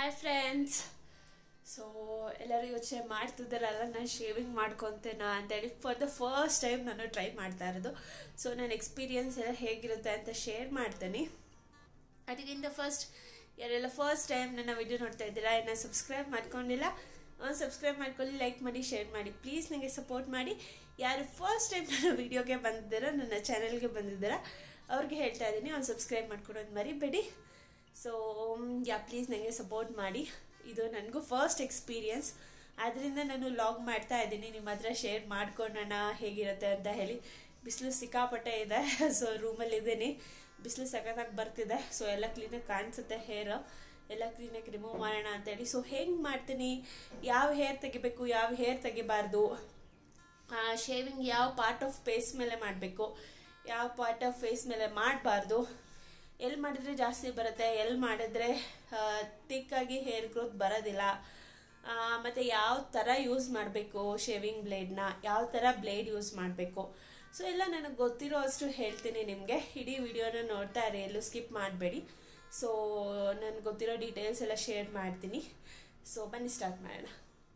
hi friends so ಎಲ್ಲರೂ ಯೋಚನೆ ಮಾಡ್ತಿದ್ದಾರಲ್ಲ ನಾನು ಶೇವಿಂಗ್ ಮಾಡ್ಕೊತೇನಾ ಅಂತೇಳಿ ಫಾರ್ ದ ಫಸ್ಟ್ ಟೈಮ್ ನಾನು ಟ್ರೈ ಮಾಡ್ತಾ ಇರೋದು ಸೊ ನನ್ನ ಎಕ್ಸ್ಪೀರಿಯನ್ಸ್ ಎಲ್ಲ ಹೇಗಿರುತ್ತೆ ಅಂತ ಶೇರ್ ಮಾಡ್ತೀನಿ ಅದಕ್ಕಿಂತ ಫಸ್ಟ್ ಯಾರೆಲ್ಲ ಫಸ್ಟ್ ಟೈಮ್ ನನ್ನ ವಿಡಿಯೋ ನೋಡ್ತಾ ಇದ್ದೀರಾ ಇನ್ನು ಸಬ್ಸ್ಕ್ರೈಬ್ ಮಾಡ್ಕೊಂಡಿಲ್ಲ ಒಂದು ಸಬ್ಸ್ಕ್ರೈಬ್ ಮಾಡ್ಕೊಳ್ಳಿ ಲೈಕ್ ಮಾಡಿ ಶೇರ್ ಮಾಡಿ ಪ್ಲೀಸ್ ನನಗೆ ಸಪೋರ್ಟ್ ಮಾಡಿ ಯಾರು ಫಸ್ಟ್ ಟೈಮ್ ನನ್ನ ವಿಡಿಯೋಗೆ ಬಂದಿದ್ದೀರಾ ನನ್ನ ಚಾನಲ್ಗೆ ಬಂದಿದ್ದೀರಾ ಅವ್ರಿಗೆ ಹೇಳ್ತಾ ಇದ್ದೀನಿ ಒಂದು ಸಬ್ಸ್ಕ್ರೈಬ್ ಮಾಡ್ಕೊಡೋದು ಮರಿಬೇಡಿ ಸೊ ಯಾ ಪ್ಲೀಸ್ ನನಗೆ ಸಪೋರ್ಟ್ ಮಾಡಿ ಇದು ನನಗೂ ಫಸ್ಟ್ ಎಕ್ಸ್ಪೀರಿಯನ್ಸ್ ಆದ್ದರಿಂದ ನಾನು ಲಾಗ್ ಮಾಡ್ತಾ ಇದ್ದೀನಿ ನಿಮ್ಮ ಹತ್ರ ಶೇರ್ ಮಾಡ್ಕೊಳ್ಳೋಣ ಹೇಗಿರುತ್ತೆ ಅಂತ ಹೇಳಿ ಬಿಸಿಲು ಸಿಕ್ಕಾಪಟ್ಟೆ ಇದೆ ಸೊ ರೂಮಲ್ಲಿ ಇದ್ದೀನಿ ಬಿಸಿಲು ಸಖತ್ತಾಗಿ ಬರ್ತಿದೆ ಸೊ ಎಲ್ಲ ಕ್ಲೀನಾಗಿ ಕಾಣಿಸುತ್ತೆ ಹೇರ್ ಎಲ್ಲ ಕ್ಲೀನಾಗಿ ರಿಮೂವ್ ಮಾಡೋಣ ಅಂತೇಳಿ ಸೊ ಹೆಂಗೆ ಮಾಡ್ತೀನಿ ಯಾವ ಹೇರ್ ತೆಗಿಬೇಕು ಯಾವ ಹೇರ್ ತೆಗಿಬಾರ್ದು ಶೇವಿಂಗ್ ಯಾವ ಪಾರ್ಟ್ ಆಫ್ ಫೇಸ್ ಮೇಲೆ ಮಾಡಬೇಕು ಯಾವ ಪಾರ್ಟ್ ಆಫ್ ಫೇಸ್ ಮೇಲೆ ಮಾಡಬಾರ್ದು ಎಲ್ಲಿ ಮಾಡಿದ್ರೆ ಜಾಸ್ತಿ ಬರುತ್ತೆ ಎಲ್ಲಿ ಮಾಡಿದ್ರೆ ತಿಕ್ಕಾಗಿ ಹೇರ್ ಗ್ರೋತ್ ಬರೋದಿಲ್ಲ ಮತ್ತು ಯಾವ ಥರ ಯೂಸ್ ಮಾಡಬೇಕು ಶೇವಿಂಗ್ ಬ್ಲೇಡ್ನ ಯಾವ ಥರ ಬ್ಲೇಡ್ ಯೂಸ್ ಮಾಡಬೇಕು ಸೊ ಎಲ್ಲ ನನಗೆ ಗೊತ್ತಿರೋ ಅಷ್ಟು ಹೇಳ್ತೀನಿ ನಿಮಗೆ ಇಡೀ ವಿಡಿಯೋನ ನೋಡ್ತಾ ಇರಿ ಎಲ್ಲೂ ಸ್ಕಿಪ್ ಮಾಡಬೇಡಿ ಸೊ ನನಗೆ ಗೊತ್ತಿರೋ ಡೀಟೇಲ್ಸ್ ಎಲ್ಲ ಶೇರ್ ಮಾಡ್ತೀನಿ ಸೊ ಬನ್ನಿ ಸ್ಟಾರ್ಟ್ ಮಾಡೋಣ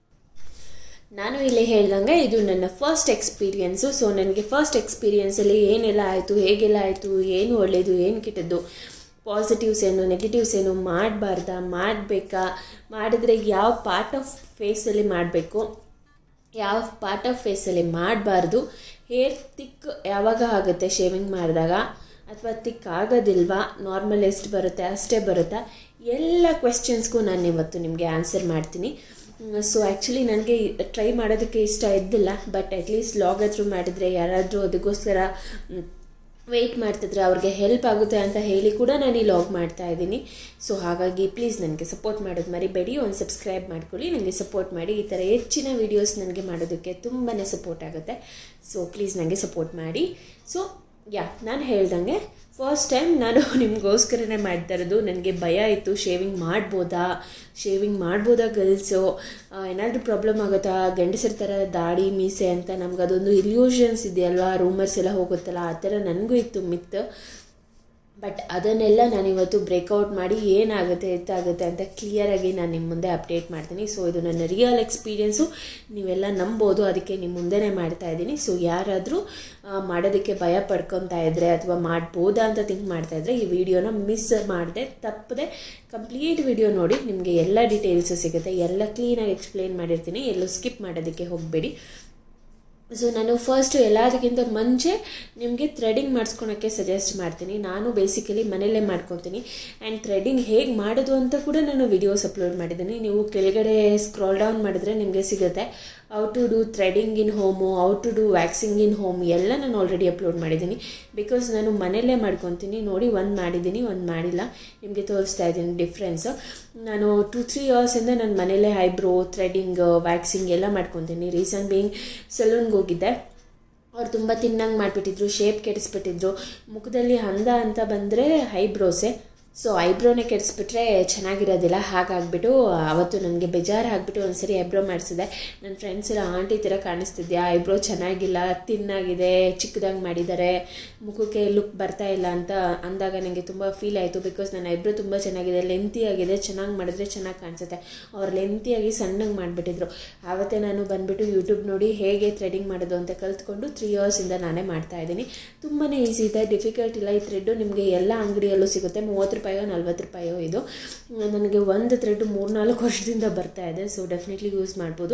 ನಾನು ಇಲ್ಲಿ ಹೇಳ್ದಂಗೆ ಇದು ನನ್ನ ಫಸ್ಟ್ ಎಕ್ಸ್ಪೀರಿಯೆನ್ಸು ಸೊ ನನಗೆ ಫಸ್ಟ್ ಎಕ್ಸ್ಪೀರಿಯೆನ್ಸಲ್ಲಿ ಏನೆಲ್ಲ ಆಯಿತು ಹೇಗೆಲ್ಲ ಆಯಿತು ಏನು ಒಳ್ಳೆಯದು ಏನು ಕೆಟ್ಟದ್ದು ಪಾಸಿಟಿವ್ಸ್ ಏನು ನೆಗೆಟಿವ್ಸ್ ಏನು ಮಾಡಬಾರ್ದಾ ಮಾಡಬೇಕಾ ಮಾಡಿದ್ರೆ ಯಾವ ಪಾರ್ಟ್ ಆಫ್ ಫೇಸಲ್ಲಿ ಮಾಡಬೇಕು ಯಾವ ಪಾರ್ಟ್ ಆಫ್ ಫೇಸಲ್ಲಿ ಮಾಡಬಾರ್ದು ಹೇರ್ ತಿಕ್ ಯಾವಾಗ ಆಗುತ್ತೆ ಶೇವಿಂಗ್ ಮಾಡಿದಾಗ ಅಥವಾ ತಿಕ್ ಆಗೋದಿಲ್ವಾ ನಾರ್ಮಲ್ ಎಷ್ಟು ಬರುತ್ತೆ ಅಷ್ಟೇ ಬರುತ್ತಾ ಎಲ್ಲ ಕ್ವೆಶ್ಚನ್ಸ್ಗೂ ನಾನು ಇವತ್ತು ನಿಮಗೆ ಆನ್ಸರ್ ಮಾಡ್ತೀನಿ ಸೊ ಆ್ಯಕ್ಚುಲಿ ನನಗೆ ಟ್ರೈ ಮಾಡೋದಕ್ಕೆ ಇಷ್ಟ ಇದ್ದಿಲ್ಲ ಬಟ್ ಅಟ್ಲೀಸ್ಟ್ ಲಾಗ್ ಹತ್ರ ಮಾಡಿದರೆ ಯಾರಾದರೂ ಅದಕ್ಕೋಸ್ಕರ ವೆಯ್ಟ್ ಮಾಡ್ತಿದ್ರೆ ಅವ್ರಿಗೆ ಹೆಲ್ಪ್ ಆಗುತ್ತೆ ಅಂತ ಹೇಳಿ ಕೂಡ ನಾನು ಈ ಲಾಗ್ ಮಾಡ್ತಾ ಇದ್ದೀನಿ ಸೊ ಹಾಗಾಗಿ ಪ್ಲೀಸ್ ನನಗೆ ಸಪೋರ್ಟ್ ಮಾಡೋದು ಮರಿಬೇಡಿ ಒಂದು ಸಬ್ಸ್ಕ್ರೈಬ್ ಮಾಡ್ಕೊಳ್ಳಿ ನನಗೆ ಸಪೋರ್ಟ್ ಮಾಡಿ ಈ ಥರ ಹೆಚ್ಚಿನ ವೀಡಿಯೋಸ್ ನನಗೆ ಮಾಡೋದಕ್ಕೆ ತುಂಬಾ ಸಪೋರ್ಟ್ ಆಗುತ್ತೆ ಸೊ ಪ್ಲೀಸ್ ನನಗೆ ಸಪೋರ್ಟ್ ಮಾಡಿ ಸೊ ಯಾ ನಾನು ಹೇಳ್ದಂಗೆ ಫಸ್ಟ್ ಟೈಮ್ ನಾನು ನಿಮಗೋಸ್ಕರನೇ ಮಾಡ್ತಾ ಇರೋದು ನನಗೆ ಭಯ ಇತ್ತು ಶೇವಿಂಗ್ ಮಾಡ್ಬೋದಾ ಶೇವಿಂಗ್ ಮಾಡ್ಬೋದಾ ಗರ್ಲ್ಸು ಏನಾದರೂ ಪ್ರಾಬ್ಲಮ್ ಆಗುತ್ತಾ ಗಂಡಸರ ಥರ ದಾಡಿ ಮೀಸೆ ಅಂತ ನಮ್ಗೆ ಅದೊಂದು ಇಲ್ಯೂಷನ್ಸ್ ಇದೆಯಲ್ವಾ ರೂಮರ್ಸ್ ಎಲ್ಲ ಹೋಗುತ್ತಲ್ಲ ಆ ಥರ ನನಗೂ ಇತ್ತು ಮಿತ್ ಬಟ್ ಅದನ್ನೆಲ್ಲ ನಾನಿವತ್ತು ಬ್ರೇಕೌಟ್ ಮಾಡಿ ಏನಾಗುತ್ತೆ ಎತ್ತಾಗುತ್ತೆ ಅಂತ ಕ್ಲಿಯರಾಗಿ ನಾನು ನಿಮ್ಮ ಮುಂದೆ ಅಪ್ಡೇಟ್ ಮಾಡ್ತೀನಿ ಸೊ ಇದು ನನ್ನ ರಿಯಲ್ ಎಕ್ಸ್ಪೀರಿಯೆನ್ಸು ನೀವೆಲ್ಲ ನಂಬೋದು ಅದಕ್ಕೆ ನಿಮ್ಮ ಮುಂದೆನೇ ಮಾಡ್ತಾ ಇದ್ದೀನಿ ಸೊ ಯಾರಾದರೂ ಮಾಡೋದಕ್ಕೆ ಭಯ ಪಡ್ಕೊತಾ ಇದ್ದರೆ ಅಥವಾ ಮಾಡ್ಬೋದಾ ಅಂತ ಥಿಂಕ್ ಮಾಡ್ತಾ ಇದ್ದರೆ ಈ ವಿಡಿಯೋನ ಮಿಸ್ ಮಾಡದೆ ತಪ್ಪದೆ ಕಂಪ್ಲೀಟ್ ವಿಡಿಯೋ ನೋಡಿ ನಿಮಗೆ ಎಲ್ಲ ಡೀಟೇಲ್ಸು ಸಿಗುತ್ತೆ ಎಲ್ಲ ಕ್ಲೀನಾಗಿ ಎಕ್ಸ್ಪ್ಲೇನ್ ಮಾಡಿರ್ತೀನಿ ಎಲ್ಲೂ ಸ್ಕಿಪ್ ಮಾಡೋದಕ್ಕೆ ಹೋಗಬೇಡಿ ಸೊ ನಾನು ಫಸ್ಟ್ ಎಲ್ಲದಕ್ಕಿಂತ ಮುಂಚೆ ನಿಮಗೆ ಥ್ರೆಡಿಂಗ್ ಮಾಡಿಸ್ಕೊಳಕ್ಕೆ ಸಜೆಸ್ಟ್ ಮಾಡ್ತೀನಿ ನಾನು ಬೇಸಿಕಲಿ ಮನೆಯಲ್ಲೇ ಮಾಡ್ಕೊತೀನಿ ಆ್ಯಂಡ್ ಥ್ರೆಡಿಂಗ್ ಹೇಗೆ ಮಾಡೋದು ಅಂತ ಕೂಡ ನಾನು ವಿಡಿಯೋಸ್ ಅಪ್ಲೋಡ್ ಮಾಡಿದ್ದೀನಿ ನೀವು ಕೆಳಗಡೆ ಸ್ಕ್ರಾಲ್ ಡೌನ್ ಮಾಡಿದ್ರೆ ನಿಮಗೆ ಸಿಗುತ್ತೆ how to do threading in home how to do waxing in home ಎಲ್ಲ ನಾನು ಆಲ್ರೆಡಿ ಅಪ್ಲೋಡ್ ಮಾಡಿದ್ದೀನಿ ಬಿಕಾಸ್ ನಾನು ಮನೆಯಲ್ಲೇ ಮಾಡ್ಕೊತೀನಿ ನೋಡಿ ಒಂದು ಮಾಡಿದ್ದೀನಿ ಒಂದು ಮಾಡಿಲ್ಲ ನಿಮಗೆ ತೋರಿಸ್ತಾ ಇದ್ದೀನಿ ಡಿಫ್ರೆನ್ಸು ನಾನು ಟು ತ್ರೀ ಇಯರ್ಸಿಂದ ನಾನು ಮನೆಯಲ್ಲೇ ಐಬ್ರೋ ಥ್ರೆಡಿಂಗ್ ವ್ಯಾಕ್ಸಿಂಗ್ ಎಲ್ಲ ಮಾಡ್ಕೊತೀನಿ ರೀಸನ್ ಬೀಯಿಂಗ್ ಸಲೂನ್ಗೆ ಹೋಗಿದ್ದೆ ಅವ್ರು ತುಂಬ ತಿನ್ನಂಗೆ ಮಾಡಿಬಿಟ್ಟಿದ್ರು ಶೇಪ್ ಕೆಡಿಸ್ಬಿಟ್ಟಿದ್ರು ಮುಖದಲ್ಲಿ ಅಂದ ಅಂತ ಬಂದರೆ ಐಬ್ರೋಸೆ ಸೊ ಐಬ್ರೋನೇ ಕೆಡಿಸ್ಬಿಟ್ರೆ ಚೆನ್ನಾಗಿರೋದಿಲ್ಲ ಹಾಗಾಗ್ಬಿಟ್ಟು ಅವತ್ತು ನನಗೆ ಬೇಜಾರು ಆಗಿಬಿಟ್ಟು ಒಂದ್ಸರಿ ಐಬ್ರೋ ಮಾಡಿಸಿದೆ ನನ್ನ ಫ್ರೆಂಡ್ಸ್ ಎಲ್ಲ ಆಂಟಿ ಥರ ಕಾಣಿಸ್ತಿದ್ಯಾ ಐಬ್ರೋ ಚೆನ್ನಾಗಿಲ್ಲ ತಿನ್ನಾಗಿದೆ ಚಿಕ್ಕದಾಗಿ ಮಾಡಿದ್ದಾರೆ ಮುಖಕ್ಕೆ ಲುಕ್ ಬರ್ತಾ ಇಲ್ಲ ಅಂತ ಅಂದಾಗ ನನಗೆ ತುಂಬ ಫೀಲ್ ಆಯಿತು ಬಿಕಾಸ್ ನನ್ನ ಐಬ್ರೋ ತುಂಬ ಚೆನ್ನಾಗಿದೆ ಲೆಂತಿ ಆಗಿದೆ ಚೆನ್ನಾಗಿ ಮಾಡಿದ್ರೆ ಚೆನ್ನಾಗಿ ಕಾಣಿಸುತ್ತೆ ಅವ್ರು ಲೆಂತಿಯಾಗಿ ಸಣ್ಣಗೆ ಮಾಡಿಬಿಟ್ಟಿದ್ರು ಆವತ್ತೇ ನಾನು ಬಂದುಬಿಟ್ಟು ಯೂಟ್ಯೂಬ್ ನೋಡಿ ಹೇಗೆ ಥ್ರೆಡಿಂಗ್ ಮಾಡೋದು ಅಂತ ಕಲ್ತ್ಕೊಂಡು ತ್ರೀ ಇಯರ್ಸಿಂದ ನಾನೇ ಮಾಡ್ತಾ ಇದ್ದೀನಿ ತುಂಬಾ ಈಸಿ ಇದೆ ಡಿಫಿಕಲ್ಟ್ ಇಲ್ಲ ಈ ಥ್ರೆಡ್ಡು ನಿಮಗೆ ಎಲ್ಲ ಅಂಗಡಿಯಲ್ಲೂ ಸಿಗುತ್ತೆ ಮೂವತ್ತು ರೂಪಾಯೋ ನಲ್ವತ್ತು ರೂಪಾಯೋ ಇದು ನನಗೆ ಒಂದು ಥ್ರೆಡ್ ಮೂರ್ನಾಲ್ಕು ವರ್ಷದಿಂದ ಬರ್ತಾ ಇದೆ ಸೊ ಡೆಫಿನೆಟ್ಲಿ ಯೂಸ್ ಮಾಡ್ಬೋದು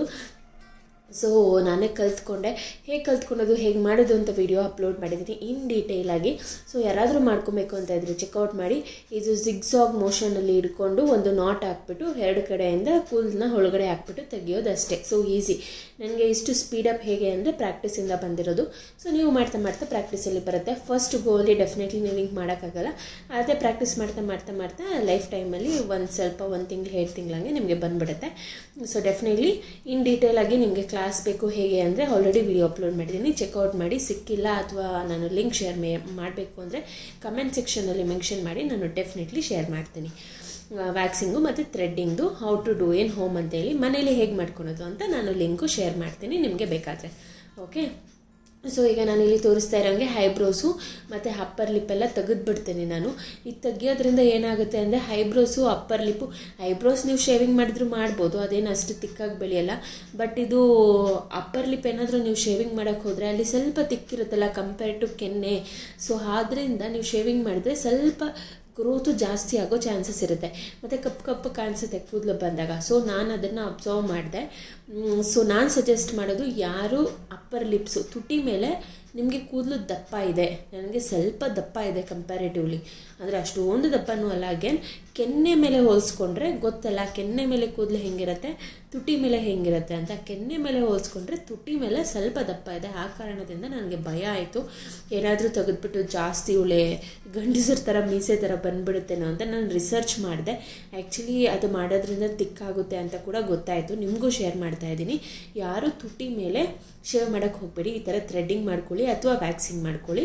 ಸೊ ನಾನೇ ಕಲ್ತ್ಕೊಂಡೆ ಹೇಗೆ ಕಲ್ತ್ಕೊಳ್ಳೋದು ಹೇಗೆ ಮಾಡೋದು ಅಂತ ವಿಡಿಯೋ ಅಪ್ಲೋಡ್ ಮಾಡಿದ್ದೀನಿ ಇನ್ ಡೀಟೇಲಾಗಿ ಸೊ ಯಾರಾದರೂ ಮಾಡ್ಕೊಬೇಕು ಅಂತ ಇದ್ದರೆ ಚೆಕ್ಔಟ್ ಮಾಡಿ ಇದು ಜಿಗ್ಸಾಗ್ ಮೋಷನಲ್ಲಿ ಹಿಡ್ಕೊಂಡು ಒಂದು ನಾಟ್ ಹಾಕ್ಬಿಟ್ಟು ಎರಡು ಕಡೆಯಿಂದ ಕೂಲ್ನ ಒಳಗಡೆ ಹಾಕ್ಬಿಟ್ಟು ತೆಗಿಯೋದಷ್ಟೇ ಸೊ ಈಸಿ ನನಗೆ ಇಷ್ಟು ಸ್ಪೀಡಪ್ ಹೇಗೆ ಅಂದರೆ ಪ್ರಾಕ್ಟೀಸಿಂದ ಬಂದಿರೋದು ಸೊ ನೀವು ಮಾಡ್ತಾ ಮಾಡ್ತಾ ಪ್ರಾಕ್ಟೀಸಲ್ಲಿ ಬರುತ್ತೆ ಫಸ್ಟ್ ಗೋಲಿ ಡೆಫಿನೆಟ್ಲಿ ನೀವು ಹಿಂಗೆ ಮಾಡೋಕ್ಕಾಗಲ್ಲ ಅದೇ ಪ್ರಾಕ್ಟೀಸ್ ಮಾಡ್ತಾ ಮಾಡ್ತಾ ಮಾಡ್ತಾ ಲೈಫ್ ಟೈಮಲ್ಲಿ ಒಂದು ಸ್ವಲ್ಪ ಒಂದು ತಿಂಗಳು ಎರಡು ತಿಂಗಳಂಗೆ ನಿಮಗೆ ಬಂದುಬಿಡುತ್ತೆ ಸೊ ಡೆಫಿನೆಟ್ಲಿ ಇನ್ ಡೀಟೇಲಾಗಿ ನಿಮಗೆ ಕ್ಲಾಸ್ ಬೇಕು ಹೇಗೆ ಅಂದರೆ ಆಲ್ರೆಡಿ ವಿಡಿಯೋ ಅಪ್ಲೋಡ್ ಮಾಡಿದ್ದೀನಿ ಚೆಕ್ಔಟ್ ಮಾಡಿ ಸಿಕ್ಕಿಲ್ಲ ಅಥವಾ ನಾನು ಲಿಂಕ್ ಶೇರ್ ಮೇ ಮಾಡಬೇಕು ಅಂದರೆ ಕಮೆಂಟ್ ಸೆಕ್ಷನಲ್ಲಿ ಮೆನ್ಷನ್ ಮಾಡಿ ನಾನು ಡೆಫಿನೆಟ್ಲಿ ಶೇರ್ ಮಾಡ್ತೀನಿ ವ್ಯಾಕ್ಸಿಂಗು ಮತ್ತು ಥ್ರೆಡ್ಡಿಂಗ್ದು how to do in home ಅಂತೇಳಿ ಮನೇಲಿ ಹೇಗೆ ಮಾಡ್ಕೊಳೋದು ಅಂತ ನಾನು ಲಿಂಕು ಶೇರ್ ಮಾಡ್ತೀನಿ ನಿಮಗೆ ಬೇಕಾದರೆ ಓಕೆ ಸೊ ಈಗ ನಾನು ಇಲ್ಲಿ ತೋರಿಸ್ತಾ ಇರೋಂಗೆ ಹೈಬ್ರೋಸು ಮತ್ತು ಅಪ್ಪರ್ ಲಿಪ್ಪೆಲ್ಲ ತೆಗೆದುಬಿಡ್ತೇನೆ ನಾನು ಇದು ತೆಗಿಯೋದ್ರಿಂದ ಏನಾಗುತ್ತೆ ಅಂದರೆ ಹೈಬ್ರೋಸು ಅಪ್ಪರ್ ಲಿಪ್ಪು ಐಬ್ರೋಸ್ ನೀವು ಶೇವಿಂಗ್ ಮಾಡಿದ್ರು ಮಾಡ್ಬೋದು ಅದೇನು ಅಷ್ಟು ತಿಕ್ಕಾಗಿ ಬೆಳೆಯಲ್ಲ ಬಟ್ ಇದು ಅಪ್ಪರ್ ಲಿಪ್ ಏನಾದರೂ ನೀವು ಶೇವಿಂಗ್ ಮಾಡೋಕ್ಕೆ ಹೋದರೆ ಅಲ್ಲಿ ಸ್ವಲ್ಪ ತಿಕ್ಕಿರುತ್ತಲ್ಲ ಕಂಪೇರ್ ಟು ಕೆನ್ನೆ ಸೊ ಆದ್ದರಿಂದ ನೀವು ಶೇವಿಂಗ್ ಮಾಡಿದ್ರೆ ಸ್ವಲ್ಪ ಗ್ರೋತು ಜಾಸ್ತಿ ಆಗೋ ಚಾನ್ಸಸ್ ಇರುತ್ತೆ ಮತ್ತು ಕಪ್ಪು ಕಪ್ಪು ಕಾಣಿಸುತ್ತೆ ಕೂದಲು ಬಂದಾಗ ಸೊ ನಾನು ಅದನ್ನು ಅಬ್ಸರ್ವ್ ಮಾಡಿದೆ ಸೊ ನಾನು ಸಜೆಸ್ಟ್ ಮಾಡೋದು ಯಾರು ಅಪ್ಪರ್ ಲಿಪ್ಸು ತುಟಿ ಮೇಲೆ ನಿಮಗೆ ಕೂದಲು ದಪ್ಪ ಇದೆ ನನಗೆ ಸ್ವಲ್ಪ ದಪ್ಪ ಇದೆ ಕಂಪ್ಯಾರಿಟಿವ್ಲಿ ಅಂದರೆ ಅಷ್ಟೊಂದು ದಪ್ಪನೂ ಅಲ್ಲ ಅಗೇನ್ ಕೆನ್ನೆ ಮೇಲೆ ಹೋಲಿಸ್ಕೊಂಡ್ರೆ ಗೊತ್ತಲ್ಲ ಕೆನ್ನೆ ಮೇಲೆ ಕೂದಲು ಹೆಂಗಿರುತ್ತೆ ತುಟಿ ಮೇಲೆ ಹೆಂಗಿರುತ್ತೆ ಅಂತ ಕೆನ್ನೆ ಮೇಲೆ ಹೋಲಿಸ್ಕೊಂಡ್ರೆ ತುಟಿ ಮೇಲೆ ಸ್ವಲ್ಪ ದಪ್ಪ ಇದೆ ಆ ಕಾರಣದಿಂದ ನನಗೆ ಭಯ ಆಯಿತು ಏನಾದರೂ ತೆಗೆದ್ಬಿಟ್ಟು ಜಾಸ್ತಿ ಉಳೆ ಗಂಡಸರ ಥರ ಮೀಸೆ ಥರ ಬಂದ್ಬಿಡುತ್ತೇನೋ ಅಂತ ನಾನು ರಿಸರ್ಚ್ ಮಾಡಿದೆ ಆ್ಯಕ್ಚುಲಿ ಅದು ಮಾಡೋದ್ರಿಂದ ತಿಕ್ಕಾಗುತ್ತೆ ಅಂತ ಕೂಡ ಗೊತ್ತಾಯಿತು ನಿಮಗೂ ಶೇರ್ ಮಾಡ್ತಾ ಇದ್ದೀನಿ ಯಾರು ತುಟಿ ಮೇಲೆ ಶೇವ್ ಮಾಡೋಕ್ಕೆ ಹೋಗಬೇಡಿ ಈ ಥರ ಥ್ರೆಡ್ಡಿಂಗ್ ಮಾಡ್ಕೊಳ್ಳಿ ಅಥವಾ ವ್ಯಾಕ್ಸಿಂಗ್ ಮಾಡ್ಕೊಳ್ಳಿ